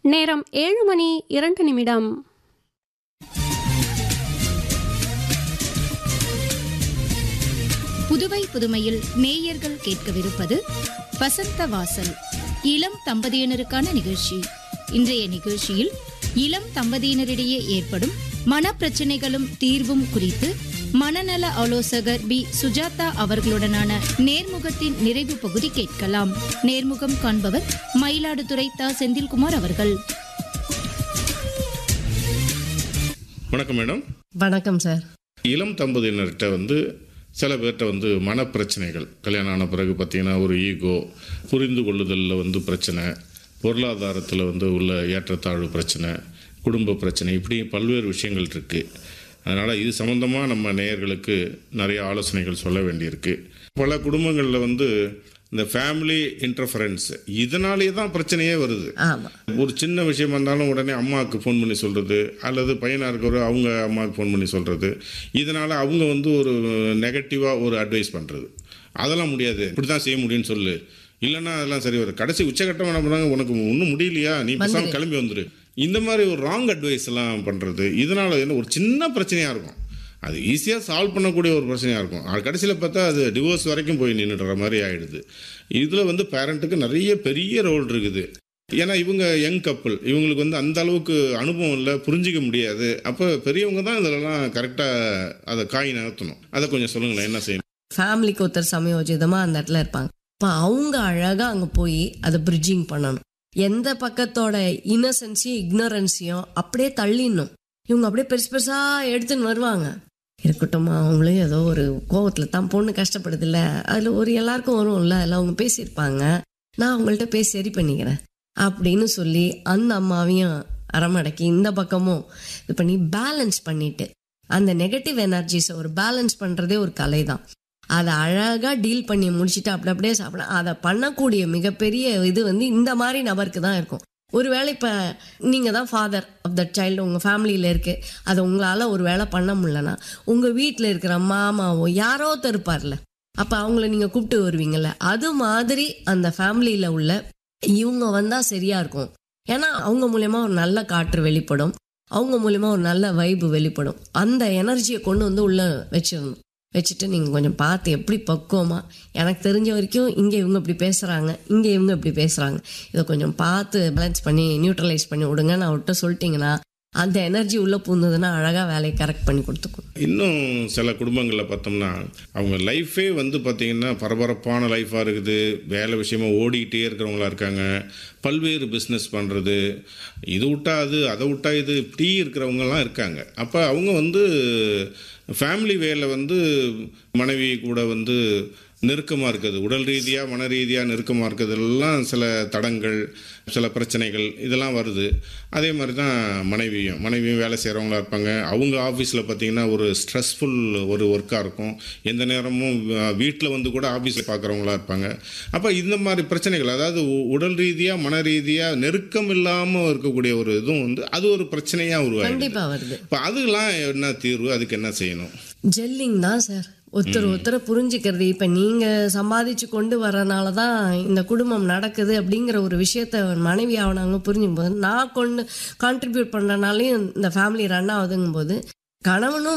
நேரம் ஏழு மணி இரண்டு நிமிடம் புதுவை புதுமையில் நேயர்கள் கேட்கவிருப்பது வசந்த வாசல் இளம் தம்பதியினருக்கான நிகழ்ச்சி இன்றைய நிகழ்ச்சியில் இளம் தம்பதியினரிடையே ஏற்படும் மனப்பிரச்சனைகளும் தீர்வும் குறித்து மனநல ஆலோசகர் பி சுஜாதா அவர்களுடனான நேர்முகத்தின் நிறைவு பகுதி கேட்கலாம் நேர்முகம் காண்பவர் மயிலாடுதுறை தா செந்தில்குமார் அவர்கள் வணக்கம் மேடம் வணக்கம் சார் இளம் தம்பதியினர்கிட்ட வந்து சில பேர்கிட்ட வந்து மனப்பிரச்சனைகள் கல்யாணம் ஆன பிறகு பார்த்தீங்கன்னா ஒரு ஈகோ புரிந்து கொள்ளுதலில் வந்து பிரச்சனை பொருளாதாரத்தில் வந்து உள்ள ஏற்றத்தாழ்வு பிரச்சனை குடும்ப பிரச்சனை இப்படி பல்வேறு விஷயங்கள் இருக்குது அதனால் இது சம்மந்தமாக நம்ம நேயர்களுக்கு நிறைய ஆலோசனைகள் சொல்ல வேண்டியிருக்கு பல குடும்பங்களில் வந்து இந்த ஃபேமிலி இன்டர்ஃபரன்ஸ் இதனாலே தான் பிரச்சனையே வருது ஆமா ஒரு சின்ன விஷயம் வந்தாலும் உடனே அம்மாவுக்கு ஃபோன் பண்ணி சொல்கிறது அல்லது பையனாக இருக்கிற அவங்க அம்மாவுக்கு ஃபோன் பண்ணி சொல்கிறது இதனால் அவங்க வந்து ஒரு நெகட்டிவாக ஒரு அட்வைஸ் பண்ணுறது அதெல்லாம் முடியாது இப்படி தான் செய்ய முடியும்னு சொல்லு இல்லைன்னா அதெல்லாம் சரி வரும் கடைசி உச்சகட்டம் என்ன பண்ணுறாங்க உனக்கு ஒன்றும் முடியலையா நீ பேசாமல் கிளம்பி வந்துரு இந்த மாதிரி ஒரு ராங் அட்வைஸ் எல்லாம் பண்ணுறது இதனால் என்ன ஒரு சின்ன பிரச்சனையாக இருக்கும் அது ஈஸியாக சால்வ் பண்ணக்கூடிய ஒரு பிரச்சனையாக இருக்கும் அது கடைசியில் பார்த்தா அது டிவோர்ஸ் வரைக்கும் போய் நின்றுடுற மாதிரி ஆயிடுது இதில் வந்து பேரண்ட்டுக்கு நிறைய பெரிய ரோல் இருக்குது ஏன்னா இவங்க யங் கப்பல் இவங்களுக்கு வந்து அந்த அளவுக்கு அனுபவம் இல்லை புரிஞ்சிக்க முடியாது அப்போ பெரியவங்க தான் இதெல்லாம் கரெக்டாக அதை காய் நகர்த்தணும் அதை கொஞ்சம் சொல்லுங்களேன் என்ன செய்யணும் ஃபேமிலிக்கு ஒருத்தர் சமயோஜிதமா அந்த இடத்துல இருப்பாங்க இப்போ அவங்க அழகா அங்க போய் அதை பிரிட்ஜிங் பண்ணணும் எந்த பக்கத்தோட இன்னசென்ஸையும் இக்னோரன்ஸையும் அப்படியே தள்ளிடணும் இவங்க அப்படியே பெருசு பெருசா எடுத்துன்னு வருவாங்க இருக்கட்டும்மா அவங்களும் ஏதோ ஒரு கோவத்துல தான் பொண்ணு கஷ்டப்படுது இல்ல அதுல ஒரு எல்லாருக்கும் வரும்ல அதில் அவங்க பேசியிருப்பாங்க நான் அவங்கள்ட்ட பேசி சரி பண்ணிக்கிறேன் அப்படின்னு சொல்லி அந்த அம்மாவையும் அறமடக்கி இந்த பக்கமும் இது பண்ணி பேலன்ஸ் பண்ணிட்டு அந்த நெகட்டிவ் எனர்ஜிஸை ஒரு பேலன்ஸ் பண்ணுறதே ஒரு கலை தான் அதை அழகாக டீல் பண்ணி முடிச்சுட்டு அப்படி அப்படியே சாப்பிட அதை பண்ணக்கூடிய மிகப்பெரிய இது வந்து இந்த மாதிரி நபருக்கு தான் இருக்கும் ஒருவேளை இப்போ நீங்கள் தான் ஃபாதர் ஆஃப் தட் சைல்டு உங்கள் ஃபேமிலியில் இருக்கு அதை உங்களால் ஒரு வேளை பண்ண முடியலன்னா உங்கள் வீட்டில் இருக்கிற மாமாவோ யாரோ ஒருத்தர் இருப்பார்ல அப்போ அவங்கள நீங்கள் கூப்பிட்டு வருவீங்கல்ல அது மாதிரி அந்த ஃபேமிலியில் உள்ள இவங்க வந்தால் சரியாக இருக்கும் ஏன்னா அவங்க மூலயமா ஒரு நல்ல காற்று வெளிப்படும் அவங்க மூலியமா ஒரு நல்ல வைப்பு வெளிப்படும் அந்த எனர்ஜியை கொண்டு வந்து உள்ள வச்சிடணும் வச்சுட்டு நீங்கள் கொஞ்சம் பார்த்து எப்படி பக்குவமா எனக்கு தெரிஞ்ச வரைக்கும் இங்கே இவங்க இப்படி பேசுகிறாங்க இங்கே இவங்க இப்படி பேசுகிறாங்க இதை கொஞ்சம் பார்த்து பேலன்ஸ் பண்ணி நியூட்ரலைஸ் பண்ணி விடுங்க நான் அவர்கிட்ட சொல்லிட்டீங்கன்னா அந்த எனர்ஜி உள்ளே பூந்ததுன்னா அழகாக வேலையை கரெக்ட் பண்ணி கொடுத்துக்கும் இன்னும் சில குடும்பங்களில் பார்த்தோம்னா அவங்க லைஃபே வந்து பார்த்திங்கன்னா பரபரப்பான லைஃபாக இருக்குது வேலை விஷயமா ஓடிக்கிட்டே இருக்கிறவங்களா இருக்காங்க பல்வேறு பிஸ்னஸ் பண்ணுறது இது விட்டா அது அதை விட்டா இது இப்படி இருக்கிறவங்கலாம் இருக்காங்க அப்போ அவங்க வந்து ஃபேமிலி வேல வந்து மனைவி கூட வந்து நெருக்கமாக இருக்குது உடல் ரீதியாக மன ரீதியாக நெருக்கமாக இருக்கிறதெல்லாம் சில தடங்கள் சில பிரச்சனைகள் இதெல்லாம் வருது அதே மாதிரி தான் மனைவியும் மனைவியும் வேலை செய்கிறவங்களா இருப்பாங்க அவங்க ஆஃபீஸில் பார்த்தீங்கன்னா ஒரு ஸ்ட்ரெஸ்ஃபுல் ஒரு ஒர்க்காக இருக்கும் எந்த நேரமும் வீட்டில் வந்து கூட ஆஃபீஸில் பார்க்குறவங்களா இருப்பாங்க அப்போ இந்த மாதிரி பிரச்சனைகள் அதாவது உ- உடல் ரீதியாக மன ரீதியாக நெருக்கம் இல்லாமல் இருக்கக்கூடிய ஒரு இதுவும் வந்து அது ஒரு பிரச்சனையாக உருவாயிடுது கண்டிப்பாக வருது இப்போ அதுக்கெல்லாம் என்ன தீர்வு அதுக்கு என்ன செய்யணும் ஜெல்லிங் தான் சார் ஒருத்தர் ஒருத்தரை புரிஞ்சுக்கிறது இப்போ நீங்கள் சம்பாதிச்சு கொண்டு வரனால தான் இந்த குடும்பம் நடக்குது அப்படிங்கிற ஒரு விஷயத்த மனைவி ஆவணவங்க புரிஞ்சுக்கும் போது நான் கொண்டு கான்ட்ரிபியூட் பண்ணுறனாலையும் இந்த ஃபேமிலி ரன் ஆகுதுங்கும் போது கணவனும்